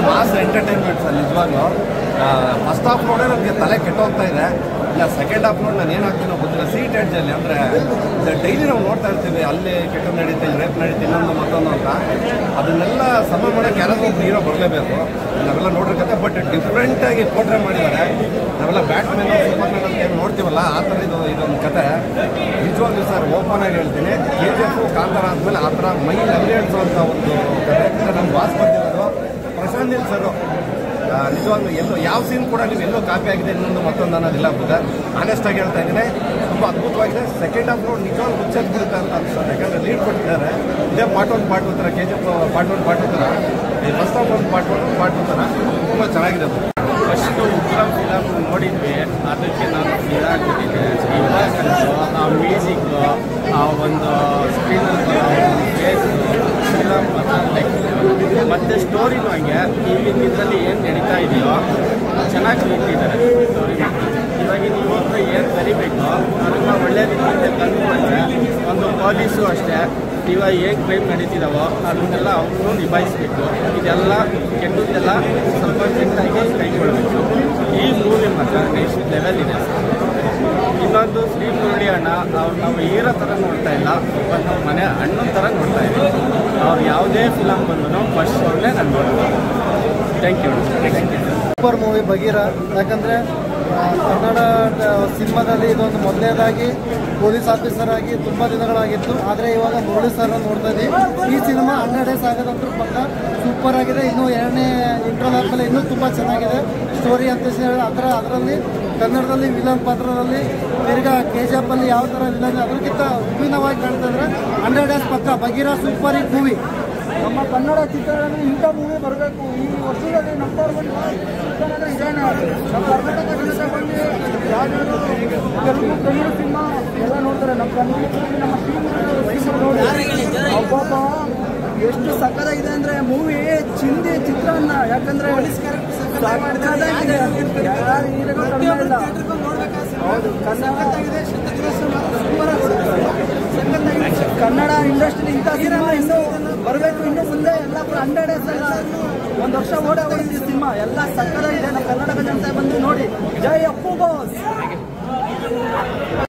mass entertainment sir ನಿಜವಾಗ್ಲೂ first half ನೋಡೇ ನನಗೆ ತಲೆ ಕೆಟ್ಟೋಗ್ತಾ ಇದೆ ಇಲ್ಲ ಸೆಕೆಂಡ್ ಹಾಫ್ ನೋಡಿ ನಾನು ಏನಾಗ್ತೀನೋ ಗೊತ್ತಿಲ್ಲ ಸೀಟ್ ಎಡ್ಜಲ್ಲಿ ಅಂದರೆ ಡೈಲಿ ನಾವು ನೋಡ್ತಾ ಇರ್ತೀವಿ ಅಲ್ಲಿ ಕೆಟ್ಟ ನಡೀತಿ ರೇಪ್ ನಡೀತಿ ಇನ್ನೊಂದು ಮತ್ತೊಂದು ಅಂತ ಅದನ್ನೆಲ್ಲ ಸಮ ಮಾಡೋಕ್ಕೆ ಯಾರಾದ್ರೂ ಒಬ್ರು ಹೀರೋ ಬರಲೇಬೇಕು ನಾವೆಲ್ಲ ನೋಡಿರ್ಕತ್ತೆ ಬಟ್ ಡಿಫ್ರೆಂಟಾಗಿ ಪೋಟ್ರೆ ಮಾಡಿದ್ದಾರೆ ನಾವೆಲ್ಲ ಬ್ಯಾಟ್ಮ್ಯಾನ್ ಸೂಪರ್ ಮ್ಯಾನ್ ಅಂತ ಏನು ನೋಡ್ತೀವಲ್ಲ ಆ ಥರ ಇದು ಇದೊಂದು ಕತೆ ನಿಜವಾಗ್ಲೂ ಸರ್ ಓಪನ್ ಆಗಿ ಹೇಳ್ತೀನಿ ಕೆ ಜಿ ಎಫ್ ಕಾಂತಾರ ಆದಮೇಲೆ ಆ ಥರ ಮೈ ನವಿಲೇಳಿಸುವಂಥ ಒಂದು ಕತೆ ಅಂದರೆ ನಮ್ಮ ಬಾಸ್ ಬಂದಿರೋದು ಪ್ರಶಾಂತ್ ನೀಲ್ ಸರ್ ನಿಜವಾಗ್ಲೂ ಎಲ್ಲೋ ಯಾವ ಸೀನ್ ಕೂಡ ನೀವು ಎಲ್ಲೋ ಕಾಪಿ ಆಗಿದೆ ಇನ್ನೊಂದು ಮತ್ತೊಂದು ಅನ್ನೋದಿಲ್ಲ ಬುದ್ಧ ಆನೆಸ್ಟ್ ಆಗಿ ಹೇಳ್ತಾ ಇದ್ದೀನಿ ತುಂಬ ಅದ್ಭುತವಾಗಿದೆ ಸೆಕೆಂಡ್ ಹಾಫ್ ನೋಡಿ ನಿಜವಾಗ್ಲೂ ಹುಚ್ಚಾಗಿ ಬಿಡುತ್ತೆ ಅಂತ ಅನ್ಸುತ್ತೆ ಯಾಕಂದ್ರೆ ಲೀಡ್ ಕೊಟ್ಟಿದ್ದಾರೆ ಇದೇ ಪಾರ್ಟ್ ಒನ್ ಪಾರ್ಟ್ ಥರ K G F part one part ಥರ ಈ ಫಸ್ಟ್ ಹಾಫ್ ಒಂದು ಪಾರ್ಟ್ ಒನ್ ಪಾರ್ಟ್ ಥರ ತುಂಬ ಚೆನ್ನಾಗಿದೆ ಅದು ಫಸ್ಟು ಉಗ್ರಂ ಫಿಲಮ್ ನೋಡಿದ್ವಿ ಅದಕ್ಕೆ ನಾನು ಇದಾಗ್ಬಿಟ್ಟಿದ್ದೆ ಇವಾಗಂತೂ ಆ ಮ್ಯೂಸಿಕ್ಕು ಆ ಒಂದು ಸ್ಕ್ರೀನಲ್ಲಿ ಫೇಸ್ ಫಿಲಮ್ ಮತ್ತು ಸ್ಟೋರಿನೂ ಹಂಗೆ ಈಗಿನ ಇದರಲ್ಲಿ ಏನು ನಡೀತಾ ಇದೆಯೋ ಚೆನ್ನಾಗಿ ಇಟ್ಟಿದ್ದಾರೆ ಸ್ಟೋರಿ ಇವಾಗಿನ ಯುವಕರು ಏನು ಕಲಿಬೇಕು ಅದನ್ನು ಒಳ್ಳೆ ರೀತಿಯಿಂದ ಕಲ್ತ್ಕೊಂಡ್ರೆ ಒಂದು ಪೊಲೀಸು ಅಷ್ಟೇ ಇವಾಗ ಹೇಗೆ ಕ್ರೈಮ್ ನಡೀತಿದಾವೋ ಅದನ್ನೆಲ್ಲ ಅವರು ನಿಭಾಯಿಸಬೇಕು ಇದೆಲ್ಲ ಕೆಟ್ಟದ್ದೆಲ್ಲ ಸ್ವಲ್ಪ ಕೆಟ್ಟಾಗಿ ಕೈಗೊಳ್ಬೇಕು ಈ ಮೂವಿ ಮಾತ್ರ ನೆಕ್ಸ್ಟ್ ಲೆವೆಲ್ ಇದೆ ಇನ್ನೊಂದು ಶ್ರೀ ಮುರಳಿ ಅಣ್ಣ ಅವ್ರು ನಾವು ಹೀರೋ ಥರ ನೋಡ್ತಾ ಇಲ್ಲ ಬಟ್ ನಮ್ಮ ಮನೆ ಅಣ್ಣನ ಥರ ನೋಡ್ತಾ ಇದ್ದೀವಿ ಅವ್ರು ಯಾವುದೇ ಫಿಲಮ್ ಬಂದರೂ ಫಸ್ಟ್ ಅವ್ರನ್ನೇ ನಾನು ನೋಡ್ಬೋದು thank you thank you super movie Bagheera ಯಾಕಂದರೆ ಕನ್ನಡ ಸಿನಿಮಾದಲ್ಲಿ ಇದೊಂದು ಮೊದಲನೇದಾಗಿ ಪೊಲೀಸ್ ಆಫೀಸರ್ ಆಗಿ ತುಂಬ ದಿನಗಳಾಗಿತ್ತು ಆದರೆ ಇವಾಗ ಮುರಳಿ ಸರ್ ನೋಡ್ತಾ ಇದ್ದೀವಿ ಈ ಸಿನಿಮಾ ಹನ್ನೆರಡು ಡೇಸ್ ಆಗೋದಂತೂ ಪಕ್ಕ ಸೂಪರ್ ಆಗಿದೆ ಇನ್ನೂ ಎರಡನೇ ಇಂಟ್ರೋಲ್ ಆದಮೇಲೆ ಇನ್ನೂ ತುಂಬ ಚೆನ್ನಾಗಿದೆ ಸ್ಟೋರಿ ಅಂತ ಹೇಳಿ ಅದರ ಅದರಲ್ಲಿ ಕನ್ನಡದಲ್ಲಿ ವಿಲನ್ ಪಾತ್ರದಲ್ಲಿ ತಿರ್ಗಾ ಕೆ ಜಿ ಎಫ್ ಅಲ್ಲಿ ಯಾವ ಥರ ವಿಲನ್ ಅದಕ್ಕಿಂತ ವಿಭಿನ್ನವಾಗಿ ಕಾಣ್ತಾ ಇದ್ರೆ ಹಂಡ್ರೆಡ್ ಡೇಸ್ ಪಕ್ಕ ಬಗೀರ ಸೂಪರ್ ಹಿಟ್ ಮೂವಿ ನಮ್ಮ ಕನ್ನಡ ಚಿತ್ರರಂಗ ಇಂಥ ಮೂವಿ ಬರಬೇಕು ಈ ವರ್ಷದಲ್ಲಿ ನಂಬರ್ ಒನ್ ಚಿತ್ರನಟ ಇದೇನೆ ನಮ್ಮ ಕರ್ನಾಟಕ ಜನತೆ ಬಂದು ಯಾವ್ದಾದ್ರು ತೆಲುಗು ತಮಿಳು ಸಿನಿಮಾ ಎಲ್ಲ ನೋಡ್ತಾರೆ ನಮ್ಮ ಕನ್ನಡದಲ್ಲಿ ನಮ್ಮ ಸಿನಿಮಾ ನೋಡಿ ಒಬ್ಬೊಬ್ಬ ಎಷ್ಟು ಸಕ್ಕದಾಗಿದೆ ಅಂದ್ರೆ ಮೂವಿ ಚಿಂದಿ ಚಿತ್ರಾನ್ನ ಯಾಕಂದ್ರೆ ಸಕ್ಕದಾಗಿದೆ ಯಾರು ಹೀರೋಗಳು ಕಡಿಮೆ ಇಲ್ಲ ಹೌದು ಕನ್ನಡ ಕನ್ನಡ ಇಂಡಸ್ಟ್ರಿ ಇಂಥ ಸಿನಿಮಾ ಇನ್ನೂ ಬರಬೇಕು ಇನ್ನು ಮುಂದೆ ಎಲ್ಲ ಹಂಡ್ರೆಡ್ ಡೇಸ್ ಎಲ್ಲ ಒಂದು ವರ್ಷ ಓಡೇ ಹೋಗಿದೆ ಸಿನಿಮಾ ಎಲ್ಲ ಸಕ್ಕದಾಗಿದೆ ನಮ್ಮ ಕರ್ನಾಟಕ ಜನತೆ ಬಂದು ನೋಡಿ ಜೈ ಅಪ್ಪು ಬಾಸ್